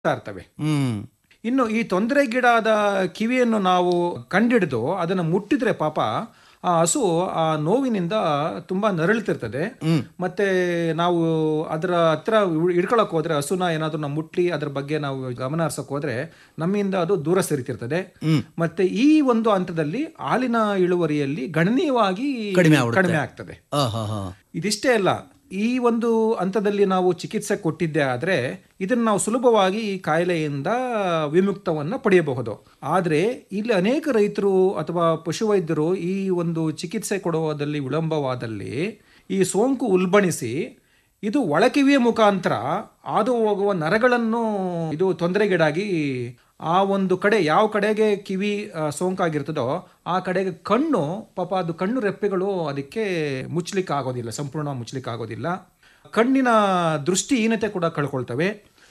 ಇರ್ತವೆ ಹ್ಮ್ ಇನ್ನು ಈ ತೊಂದರೆಗೀಡಾದ ಕಿವಿಯನ್ನು ನಾವು ಕಂಡಿಡಿದು ಅದನ್ನು ಮುಟ್ಟಿದ್ರೆ ಪಾಪ ಆ ಹಸು ಆ ನೋವಿನಿಂದ ತುಂಬಾ ನರಳುತ್ತಿರ್ತದೆ ಮತ್ತೆ ನಾವು ಅದರ ಹತ್ರ ಹಿಡ್ಕೊಳಕ್ ಹೋದ್ರೆ ಹಸುನ ಏನಾದ್ರೂ ನಾವು ಮುಟ್ಲಿ ಅದ್ರ ಬಗ್ಗೆ ನಾವು ಗಮನ ಹರಿಸಕ್ ಹೋದ್ರೆ ನಮ್ಮಿಂದ ಅದು ದೂರ ಸರಿತಿರ್ತದೆ ಮತ್ತೆ ಈ ಒಂದು ಹಂತದಲ್ಲಿ ಹಾಲಿನ ಇಳುವರಿಯಲ್ಲಿ ಗಣನೀಯವಾಗಿ ಕಡಿಮೆ ಆಗ್ಬಿಡುತ್ತೆ. ಕಡಿಮೆ ಆಗ್ತದೆ ಆ, ಹಾ, ಹಾ. ಇದಿಷ್ಟೇ ಅಲ್ಲ ಈ ಒಂದು ಹಂತದಲ್ಲಿ ನಾವು ಚಿಕಿತ್ಸೆ ಕೊಟ್ಟಿದ್ದೆ ಆದರೆ ಇದನ್ನು ನಾವು ಸುಲಭವಾಗಿ ಈ ಕಾಯಿಲೆಯಿಂದ ವಿಮುಕ್ತವನ್ನು ಪಡೆಯಬಹುದು ಆದರೆ ಇಲ್ಲಿ ಅನೇಕ ರೈತರು ಅಥವಾ ಪಶುವೈದ್ಯರು ಈ ಒಂದು ಚಿಕಿತ್ಸೆ ಕೊಡುವುದಲ್ಲಿ ವಿಳಂಬವಾದಲ್ಲಿ ಈ ಸೋಂಕು ಉಲ್ಬಣಿಸಿ ಇದು ಒಳಕಿವಿಯ ಮುಖಾಂತರ ಹಾದು ಹೋಗುವ ನರಗಳನ್ನು ಇದು ತೊಂದರೆಗೀಡಾಗಿ ಆ ಒಂದು ಕಡೆ ಯಾವ ಕಡೆಗೆ ಕಿವಿ ಆ, ಸೋಂಕಾಗಿರ್ತದೋ ಆ ಕಡೆಗೆ ಕಣ್ಣು ಪಾಪ ಅದು ಕಣ್ಣು ರೆಪ್ಪೆಗಳು ಅದಕ್ಕೆ ಮುಚ್ಚಲಿಕ್ಕೆ ಆಗೋದಿಲ್ಲ ಸಂಪೂರ್ಣ ಮುಚ್ಚಲಿಕ್ಕೆ ಆಗೋದಿಲ್ಲ ಕಣ್ಣಿನ ದೃಷ್ಟಿಹೀನತೆ ಕೂಡ ಕಳ್ಕೊಳ್ತವೆ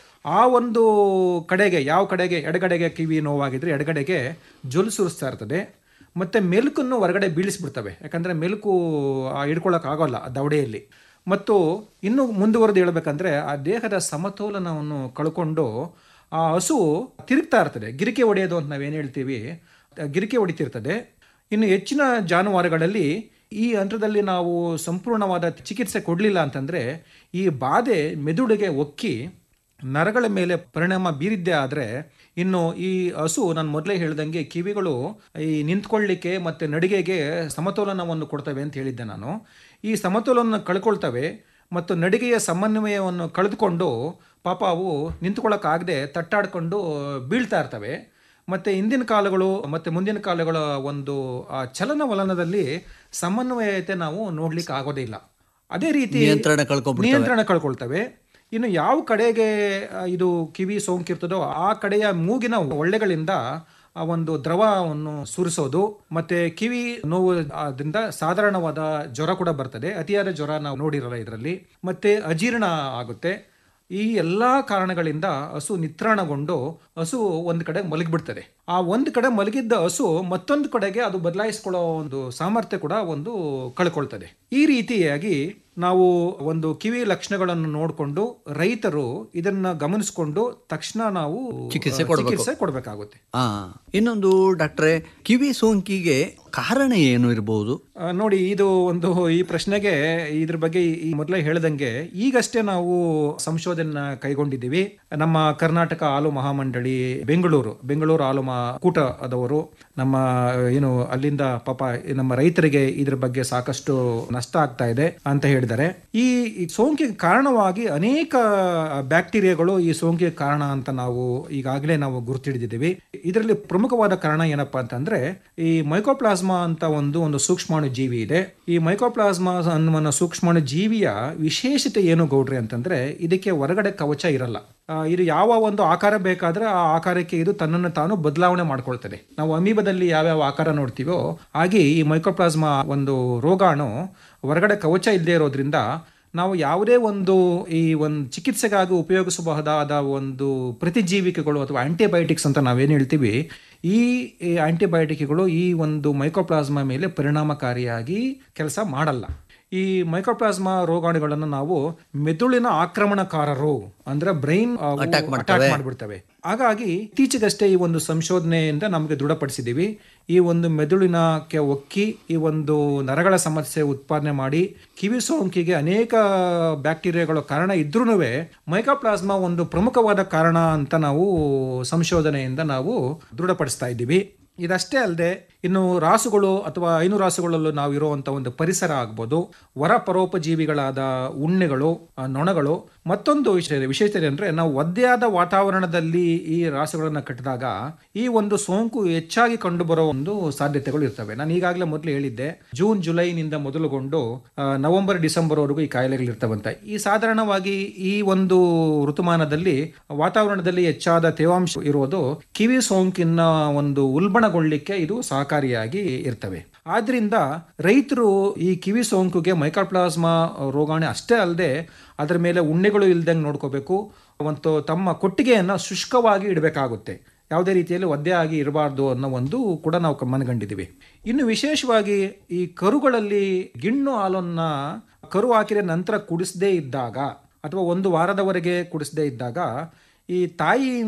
ಆ ಒಂದು ಕಡೆಗೆ ಯಾವ ಕಡೆಗೆ ಎಡಗಡೆಗೆ ಕಿವಿ ನೋವಾಗಿದ್ರೆ ಎಡಗಡೆಗೆ ಜೊಲ್ ಸುರಿಸ್ತಾ ಇರ್ತದೆ ಮತ್ತೆ ಮೆಲುಕನ್ನು ಹೊರಗಡೆ ಬೀಳಿಸ್ಬಿಡ್ತವೆ ಯಾಕಂದ್ರೆ ಮೆಲುಕು ಆ, ಹಿಡ್ಕೊಳಕ್ ಆಗೋಲ್ಲ ಆ ದವಡೆಯಲ್ಲಿ ಮತ್ತು ಇನ್ನು ಮುಂದುವರೆದು ಹೇಳ್ಬೇಕಂದ್ರೆ ಆ ದೇಹದ ಸಮತೋಲನವನ್ನು ಕಳ್ಕೊಂಡು ಆ ಹಸು ತಿರುಗ್ತಾ ಇರ್ತದೆ ಗಿರಿಕೆ ಹೊಡೆಯೋದು ಅಂತ ನಾವೇನು ಹೇಳ್ತೀವಿ ಆ ಗಿರಿಕೆ ಹೊಡಿತಿರ್ತದೆ ಇನ್ನು ಹೆಚ್ಚಿನ ಜಾನುವಾರುಗಳಲ್ಲಿ ಈ ಹಂತದಲ್ಲಿ ನಾವು ಸಂಪೂರ್ಣವಾದ ಚಿಕಿತ್ಸೆ ಕೊಡಲಿಲ್ಲ ಅಂತಂದ್ರೆ ಈ ಬಾಧೆ ಮೆದುಳಿಗೆ ಒಕ್ಕಿ ನರಗಳ ಮೇಲೆ ಪರಿಣಾಮ ಬೀರಿದ್ದೇ ಆದರೆ ಇನ್ನು ಈ ಹಸು ನಾನು ಮೊದಲೇ ಹೇಳ್ದಂಗೆ ಕಿವಿಗಳು ಈ ನಿಂತ್ಕೊಳ್ಳಿಕ್ಕೆ ಮತ್ತು ನಡಿಗೆಗೆ ಸಮತೋಲನವನ್ನು ಕೊಡ್ತವೆ ಅಂತ ಹೇಳಿದ್ದೆ ನಾನು ಈ ಸಮತೋಲನ ಕಳ್ಕೊಳ್ತವೆ ಮತ್ತು ನಡಿಗೆಯ ಸಮನ್ವಯವನ್ನು ಕಳೆದುಕೊಂಡು ಪಾಪ ಅವು ನಿಂತ್ಕೊಳ್ಳೋಕ್ಕಾಗದೆ ತಟ್ಟಾಡ್ಕೊಂಡು ಬೀಳ್ತಾ ಇರ್ತವೆ ಮತ್ತು ಇಂದಿನ ಕಾಲಗಳು ಮತ್ತು ಮುಂದಿನ ಕಾಲಗಳ ಒಂದು ಆ ಚಲನವಲನದಲ್ಲಿ ಸಮನ್ವಯತೆ ನಾವು ನೋಡ್ಲಿಕ್ಕೆ ಆಗೋದಿಲ್ಲ ಅದೇ ರೀತಿ ನಿಯಂತ್ರಣ ಕಳ್ಕೊಂಡ್ಬಿಡ್ತವೆ. ನಿಯಂತ್ರಣ ಕಳ್ಕೊಳ್ತವೆ ಇನ್ನು ಯಾವ ಕಡೆಗೆ ಆ, ಇದು ಕಿವಿ ಸೋಂಕಿರ್ತದೋ ಆ ಕಡೆಯ ಮೂಗಿನ ಒಳ್ಳೆಗಳಿಂದ ಆ ಒಂದು ದ್ರವವನ್ನು ಸುರಿಸೋದು ಮತ್ತೆ ಕಿವಿ ನೋವು ಅದರಿಂದ ಸಾಧಾರಣವಾದ ಜ್ವರ ಕೂಡ ಬರ್ತದೆ ಅತಿಯಾದ ಜ್ವರ ನಾವು ನೋಡಿರಲ್ಲ ಇದರಲ್ಲಿ ಮತ್ತೆ ಅಜೀರ್ಣ ಆಗುತ್ತೆ ಈ ಎಲ್ಲ ಕಾರಣಗಳಿಂದ ಹಸು ನಿತ್ರಾಣಗೊಂಡು ಹಸು ಒಂದು ಕಡೆ ಮಲಗಿಬಿಡ್ತದೆ ಆ ಒಂದು ಕಡೆ ಮಲಗಿದ್ದ ಹಸು ಮತ್ತೊಂದು ಕಡೆಗೆ ಅದು ಬದಲಾಯಿಸ್ಕೊಳ್ಳೋ ಒಂದು ಸಾಮರ್ಥ್ಯ ಕೂಡ ಒಂದು ಕಳ್ಕೊಳ್ತದೆ ಈ ರೀತಿಯಾಗಿ ನಾವು ಒಂದು ಕಿವಿ ಲಕ್ಷಣಗಳನ್ನು ನೋಡಿಕೊಂಡು ರೈತರು ಇದನ್ನ ಗಮನಿಸಿಕೊಂಡು ತಕ್ಷಣ ನಾವು ಚಿಕಿತ್ಸೆ ಆ, ಕೊಡ್ಬೇಕು. ಚಿಕಿತ್ಸೆ ಕೊಡಬೇಕಾಗುತ್ತೆ ಆ ಇನ್ನೊಂದು ಡಾಕ್ಟ್ರೆ ಕಿವಿ ಸೋಂಕಿಗೆ ಕಾರಣ ಏನು ಇರಬಹುದು ಆ, ನೋಡಿ ಇದು ಒಂದು ಈ ಪ್ರಶ್ನೆಗೆ ಇದ್ರ ಬಗ್ಗೆ ಈ ಮೊದಲೇ ಹೇಳ್ದಂಗೆ ಈಗಷ್ಟೇ ನಾವು ಸಂಶೋಧನೆ ಕೈಗೊಂಡಿದ್ದೀವಿ ನಮ್ಮ ಕರ್ನಾಟಕ ಹಾಲು ಮಹಾಮಂಡಳಿ ಬೆಂಗಳೂರು ಬೆಂಗಳೂರು ಹಾಲು ಮಹಾ ಕೂಟದವರು ನಮ್ಮ ಏನು ಅಲ್ಲಿಂದ ಪಾಪ ಈ ನಮ್ಮ ರೈತರಿಗೆ ಇದ್ರ ಬಗ್ಗೆ ಸಾಕಷ್ಟು ನಷ್ಟ ಆಗ್ತಾ ಇದೆ ಅಂತ ಹೇಳಿದ್ದಾರೆ ಈ ಈ ಸೋಂಕಿಗೆ ಕಾರಣವಾಗಿ ಅನೇಕ ಬ್ಯಾಕ್ಟೀರಿಯಾಗಳು ಈ ಸೋಂಕಿಗೆ ಕಾರಣ ಅಂತ ನಾವು ಈಗಾಗಲೇ ನಾವು ಗುರುತಿಡಿದಿದ್ದೀವಿ ಇದರಲ್ಲಿ ಪ್ರಮುಖವಾದ ಕಾರಣ ಏನಪ್ಪಾ ಅಂತಂದ್ರೆ ಈ ಮೈಕೋಪ್ಲಾಸ್ಮಾ ಅಂತ ಒಂದು ಒಂದು ಸೂಕ್ಷ್ಮಾಣು ಜೀವಿ ಇದೆ ಈ ಮೈಕೋಪ್ಲಾಸ್ಮಾ ಅನ್ನುವ ಸೂಕ್ಷ್ಮಾಣು ಜೀವಿಯ ವಿಶೇಷತೆ ಏನು ಗೌಡ್ರಿ ಅಂತಂದ್ರೆ ಇದಕ್ಕೆ ಹೊರಗಡೆ ಕವಚ ಇರಲ್ಲ ಆ, ಇದು ಯಾವ ಒಂದು ಆಕಾರ ಬೇಕಾದ್ರೆ ಆ ಆಕಾರಕ್ಕೆ ಇದು ತನ್ನನ್ನು ತಾನು ಬದಲಾವಣೆ ಮಾಡ್ಕೊಳ್ತದೆ ನಾವು ಅಮೀಬದಲ್ಲಿ ಯಾವ್ಯಾವ ಆಕಾರ ನೋಡ್ತೀವೋ ಹಾಗೆ ಈ ಮೈಕೋಪ್ಲಾಸ್ಮಾ ಒಂದು ರೋಗಾಣು ಹೊರಗಡೆ ಕವಚ ಇಲ್ಲದೆ ಇರೋದ್ರಿಂದ ನಾವು ಯಾವುದೇ ಒಂದು ಈ ಒಂದು ಚಿಕಿತ್ಸೆಗಾಗಿ ಉಪಯೋಗಿಸಬಹುದಾದ ಒಂದು ಪ್ರತಿಜೀವಿಕೆಗಳು ಅಥವಾ ಆಂಟಿಬಯೋಟಿಕ್ಸ್ ಅಂತ ನಾವೇನು ಹೇಳ್ತೀವಿ ಈ ಈ ಆಂಟಿಬಯೋಟಿಕ್ಗಳು ಈ ಒಂದು ಮೈಕೋಪ್ಲಾಸ್ಮಾ ಮೇಲೆ ಪರಿಣಾಮಕಾರಿಯಾಗಿ ಕೆಲಸ ಮಾಡಲ್ಲ ಈ ಮೈಕೋಪ್ಲಾಸ್ಮಾ ರೋಗಾಣುಗಳನ್ನು ನಾವು ಮೆದುಳಿನ ಆಕ್ರಮಣಕಾರರು ಅಂದ್ರೆ ಬ್ರೈನ್ Attack ಅಟ್ಯಾಕ್ ಮಾಡಿಬಿಡ್ತವೆ ಹಾಗಾಗಿ ಇತ್ತೀಚೆಗಷ್ಟೇ ಈ ಒಂದು ಸಂಶೋಧನೆಯಿಂದ ನಮಗೆ ದೃಢಪಡಿಸಿದ್ದೀವಿ ಈ ಒಂದು ಮೆದುಳಿನಕ್ಕೆ ಒಕ್ಕಿ ಈ ಒಂದು ನರಗಳ ಸಮಸ್ಯೆ ಉತ್ಪಾದನೆ ಮಾಡಿ ಕಿವಿ ಸೋಂಕಿಗೆ ಅನೇಕ ಬ್ಯಾಕ್ಟೀರಿಯಾಗಳ ಕಾರಣ ಇದ್ರೂ ಮೈಕೋಪ್ಲಾಸ್ಮಾ ಒಂದು ಪ್ರಮುಖವಾದ ಕಾರಣ ಅಂತ ನಾವು ಸಂಶೋಧನೆಯಿಂದ ನಾವು ದೃಢಪಡಿಸ್ತಾ ಇದ್ದೀವಿ ಇದಷ್ಟೇ ಅಲ್ಲದೆ ಇನ್ನು ರಾಸುಗಳು ಅಥವಾ ಐನು ರಾಸುಗಳಲ್ಲೂ ನಾವು ಇರುವಂತ ಒಂದು ಪರಿಸರ ಆಗ್ಬೋದು ವರ ಪರೋಪಜೀವಿಗಳಾದ ಉಣ್ಣೆಗಳು ಆ, ನೊಣಗಳು ಮತ್ತೊಂದು ವಿಷಯ ವಿಶೇಷತೆ ಅಂದ್ರೆ ನಾವು ಒದ್ದೆಯಾದ ವಾತಾವರಣದಲ್ಲಿ ಈ ರಾಸುಗಳನ್ನ ಕಟ್ಟಿದಾಗ ಈ ಒಂದು ಸೋಂಕು ಹೆಚ್ಚಾಗಿ ಕಂಡುಬರೋ ಒಂದು ಸಾಧ್ಯತೆಗಳು ಇರ್ತವೆ ನಾನು ಈಗಾಗಲೇ ಮೊದಲು ಹೇಳಿದ್ದೆ ಜೂನ್ ಜುಲೈನಿಂದ ಮೊದಲುಗೊಂಡು ಆ, ನವೆಂಬರ್ ಡಿಸೆಂಬರ್ ವರೆಗೂ ಈ ಕಾಯಿಲೆಗಳು ಇರ್ತವಂತೆ ಈ ಸಾಧಾರಣವಾಗಿ ಈ ಒಂದು ಋತುಮಾನದಲ್ಲಿ ವಾತಾವರಣದಲ್ಲಿ ಹೆಚ್ಚಾದ ತೇವಾಂಶ ಇರುವುದು ಕಿವಿ ಸೋಂಕಿನ ಒಂದು ಉಲ್ಬಣಗೊಳ್ಳಿಕ್ಕೆ ಇದು ಸಹಕಾರಿಯಾಗಿ ಇರ್ತವೆ ಆದ್ರಿಂದ ರೈತರು ಈ ಕಿವಿ ಸೋಂಕುಗೆ ಮೈಕೋಪ್ಲಾಸ್ಮಾ ರೋಗಾಣು ಅಷ್ಟೇ ಅಲ್ಲದೆ ಅದರ ಮೇಲೆ ಉಣ್ಣೆಗಳು ಇಲ್ದಂಗೆ ನೋಡ್ಕೋಬೇಕು ಮತ್ತು ತಮ್ಮ ಕೊಟ್ಟಿಗೆಯನ್ನು ಶುಷ್ಕವಾಗಿ ಇಡಬೇಕಾಗುತ್ತೆ ಯಾವುದೇ ರೀತಿಯಲ್ಲಿ ಒದ್ದೆ ಆಗಿ ಇರಬಾರ್ದು ಅನ್ನೋ ಒಂದು ಕೂಡ ನಾವು ಮನಗಂಡಿದ್ದೀವಿ ಇನ್ನು ವಿಶೇಷವಾಗಿ ಈ ಕರುಗಳಲ್ಲಿ ಗಿಣ್ಣು ಹಾಲನ್ನ ಕರು ಹಾಕಿದ ನಂತರ ಕುಡಿಸದೇ ಇದ್ದಾಗ ಅಥವಾ ಒಂದು ವಾರದವರೆಗೆ ಕುಡಿಸದೇ ಇದ್ದಾಗ ಈ ತಾಯಿ